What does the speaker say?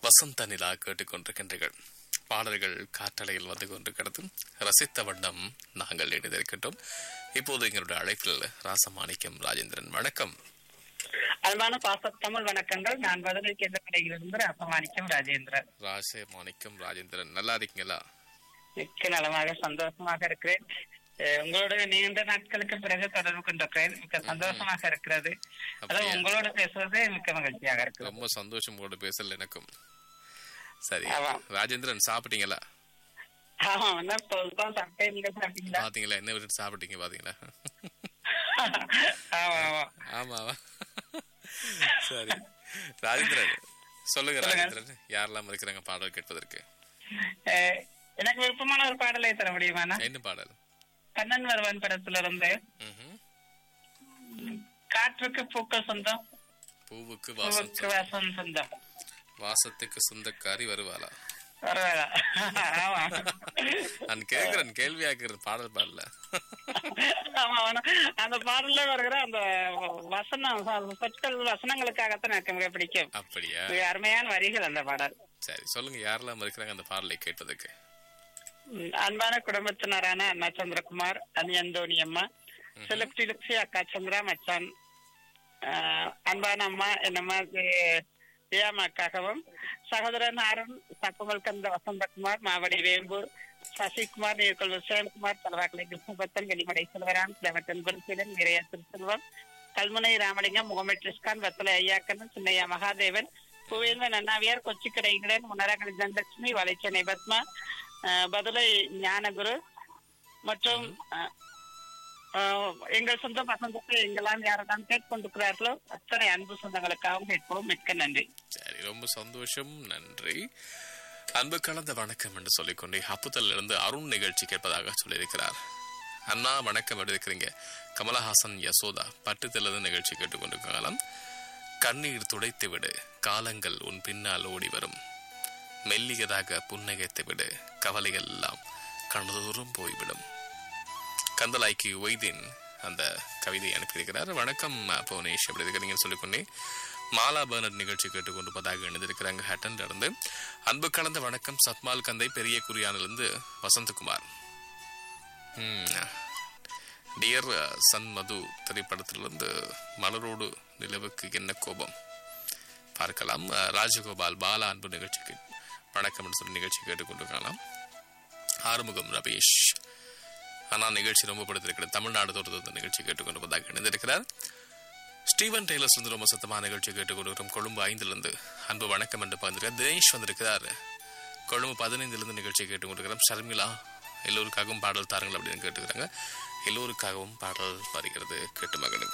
வசந்த நிலா கேட்டுக்கொண்டிருக்கின்றீர்கள் பாடல்கள் காற்றலையில் வந்து கொண்டிருக்கிறது ரசித்த வண்ணம் நாங்கள் இணைந்திருக்கின்றோம் இப்போது எங்களுடைய அழைப்பில் ராசமாணிக்கம் ராஜேந்திரன் வணக்கம் அன்பான பாசத்தமிழ் வணக்கங்கள் நான் பதிலை கேட்ட கடையிலிருந்து அபமானிக்கும் ராஜேந்திரன் ராசே மாணிக்கம் ராஜேந்திரன் நல்லா இருக்கீங்களா மிக்க நலமாக சந்தோஷமாக இருக்கிறேன் அஹ் உங்களோட நீண்ட நாட்களுக்கு பிறகு தொடர்பு கொண்டிருக்கிறேன் மிக்க சந்தோஷமாக இருக்கிறது அதாவது அப்படியா? உங்களோட பேசுவது மிக்க மகிழ்ச்சியாக இருக்கு ரொம்ப சந்தோஷம் உங்களோட பேசல எனக்கும் சரி ஆமாம். ராஜேந்திரன் சாப்பிட்டீங்களா ஆமா என்ன இப்போதான் சாப்பிட்டேன் நீங்க சாப்பிட்டீங்களா பாத்தீங்களா என்ன விட்டு சாப்பிட்டீங்க பாத்தீங்களா ஆமா ஆமா ஆமாவா சரி ராஜேந்திரன் சொல்லுங்க சொல்லுங்க. ராஜேந்திரன் யாரெல்லாம் இருக்கிறாங்க பாடல் கேட்பதற்கு அஹ் எனக்கு விருப்பமான ஒரு பாடலை தர முடியுமாண்ணா என்ன பாடல் கண்ணன் வருவன் படத்துல இருந்து ம்ஹும். காற்றுக்கு பூக்கள் சொந்தம் பூவுக்கு வாசம் பூவுக்கு வாசம் சொந்தம் வாசத்துக்கு சொந்தக்காரி வருவாளா பரவாயில்ல ஆமா நான் கேக்குறேன் கேள்வியாக்குறது பாடல் பாடல ஆமா ஆனா, அந்த பாடல்ல வருகிற அந்த வசனம் சொற்கள் வசனங்களுக்காகத்தான் எனக்கு மிக பிடிக்கும் அப்படியா மிக அருமையான வரிகள் அந்த பாடல் சரி சொல்லுங்க யாரெல்லாம் இருக்கிறாங்க அந்த பாடலை கேட்பதற்கு ம், அன்பான குடும்பத்தினரான அண்ணா சந்திரகுமார் அனியந்தோனி அம்மா சிலப்டி லுக்ஸி அக்கா சந்திரா மச்சான் ஆஹ், அன்பான அம்மா என்னம்மா தியாமாக்காகவும் சகோதரன் ஆரன் சக்குமல் கந்த வசந்தகுமார் மாவடி வேம்பூர் சசிகுமார் நீர்கொள்வு சேம்குமார் தலைவாக்கலை கிருஷ்ணபத்தன் வெளிமடை செல்வராம் கிளவட்டன் குருசீலன் வீரையா திருச்செல்வம் கல்முனை ராமலிங்கம் முகமது ரிஸ்கான் வத்தலை ஐயாக்கன் சின்னையா மகாதேவன் புவேந்தன் அண்ணாவியார் கொச்சிக்கடை இங்கிலன் முன்னரகலை தனலட்சுமி வலைச்சென்னை பத்மா ஆஹ், பதுளை ஞானகுரு மற்றும் ஆஹ், ஆஹ், எங்கள் சொந்த பசங்களுக்கு எங்கெல்லாம் யாரெல்லாம் கேட்கொண்டிருக்கிறார்களோ அத்தனை அன்பு சொந்தங்களுக்காகவும் கேட்போம் மிக்க நன்றி சரி ரொம்ப சந்தோஷம் நன்றி அன்பு கலந்த வணக்கம் என்று சொல்லிக்கொண்டே அப்புதல்ல இருந்து அருண் நிகழ்ச்சி கேட்பதாக சொல்லியிருக்கிறார் அண்ணா வணக்கம் எப்படி இருக்கிறீங்க கமலஹாசன் யசோதா பட்டுத்திலிருந்து நிகழ்ச்சி கேட்டுக்கொண்டிருக்கலாம் கண்ணீர் துடைத்து விடு காலங்கள் உன் பின்னால் ஓடி வரும் மெல்லியதாக புன்னகைத்து விடு கவலைகள் எல்லாம் கணதோறும் போய்விடும் கந்தலாய்க்கு ஒய்தீன் அந்த கவிதை அனுப்பியிருக்கிறார் வணக்கம் புவனேஷ் எப்படி இருக்கிறீங்கன்னு சொல்லிக்கொண்டே மாலா பர்னர் நிகழ்ச்சி கேட்டுக்கொண்டு பதாக இணைந்திருக்கிறாங்க ஹட்டன்ல இருந்து அன்பு கலந்த வணக்கம் சத்மால் கந்தை பெரிய குறியானிலிருந்து வசந்தகுமார் டியர் சன் மது திரைப்படத்திலிருந்து மலரோடு நிலவுக்கு என்ன கோபம் பார்க்கலாம் அஹ், ராஜகோபால் பாலா அன்பு நிகழ்ச்சிக்கு வணக்கம் என்று சொல்லி நிகழ்ச்சி கேட்டுக்கொண்டிருக்கலாம் ஆறுமுகம் ரமேஷ் ஆனால் நிகழ்ச்சி ரொம்ப படுத்திருக்கிறது தமிழ்நாடு தோட்டத்தை நிகழ்ச்சி கேட்டுக்கொண்டு வந்தாக இணைந்திருக்கிறார் ஸ்டீவன் டெய்லர் வந்து ரொம்ப சத்தமான நிகழ்ச்சி கேட்டுக்கொண்டிருக்கிறோம் கொழும்பு ஐந்திலிருந்து அன்பு வணக்கம் என்று பகிர்ந்திருக்கிறார் தினேஷ் வந்திருக்கிறார் கொழும்பு பதினைந்திலிருந்து நிகழ்ச்சி கேட்டுக்கொண்டிருக்கிறோம் ஷர்மிளா எல்லோருக்காகவும் பாடல் தாருங்கள் அப்படின்னு கேட்டுக்கிறாங்க எல்லோருக்காகவும் பாடல் வருகிறது கேட்டு மகனுங்கள்